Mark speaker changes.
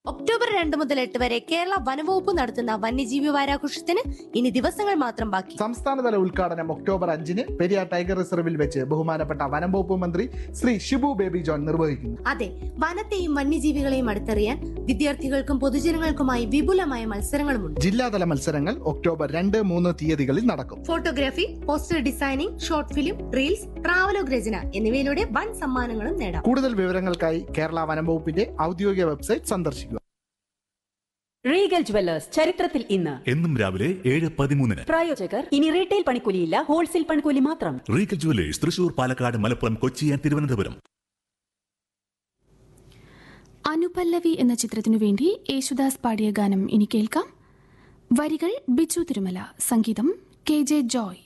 Speaker 1: October രണ്ട് മുതൽ എട്ട് വരെ കേരള വനവകുപ്പ് നടത്തുന്ന വന്യജീവി വാരാഘോഷത്തിന് ഇനി ദിവസങ്ങൾ മാത്രം ബാക്കി
Speaker 2: സംസ്ഥാനതല ഉദ്ഘാടനം ഒക്ടോബർ അഞ്ചിന് പെരിയാർ ടൈഗർ റിസർവിൽ വെച്ച് ബഹുമാനപ്പെട്ട വനം വകുപ്പ് മന്ത്രി ശ്രീ ഷിബു ബേബി ജോൺ നിർവഹിക്കുന്നു
Speaker 1: അതെ വനത്തെയും വന്യജീവികളെയും അടുത്തറിയാൻ വിദ്യാർത്ഥികൾക്കും പൊതുജനങ്ങൾക്കുമായി വിപുലമായ മത്സരങ്ങളുമുണ്ട്
Speaker 2: ജില്ലാതല മത്സരങ്ങൾ ഒക്ടോബർ രണ്ട് മൂന്ന് തീയതികളിൽ നടക്കും
Speaker 1: photography poster designing short film reels travelogue രചന എന്നിവയിലൂടെ വൻ സമ്മാനങ്ങളും നേടാം
Speaker 2: കൂടുതൽ വിവരങ്ങൾക്കായി കേരള വനം വകുപ്പിന്റെ ഔദ്യോഗിക വെബ്സൈറ്റ് സന്ദർശിക്കുക
Speaker 3: റീഗൽ ജുവല്ലേഴ്സ് ചരിത്രത്തിൽ ഇന്ന്
Speaker 4: എന്നും രാവിലെ ഏഴ് പതിമൂന്നിന്
Speaker 3: പ്രായോജകർ ഇനി റീറ്റെയിൽ പണിക്കൂലിയില്ല ഹോൾസെയിൽ പണിക്കൂലി മാത്രം
Speaker 4: Regal jewellers Thrissur Palakkad Malappuram Kochi and Thiruvananthapuram
Speaker 5: Anupallavi എന്ന ചിത്രത്തിനു വേണ്ടി യേശുദാസ് പാടിയ ഗാനം ഇനി കേൾക്കാം വരികൾ ബിജു തിരുമല സംഗീതം കെ ജെ ജോയ്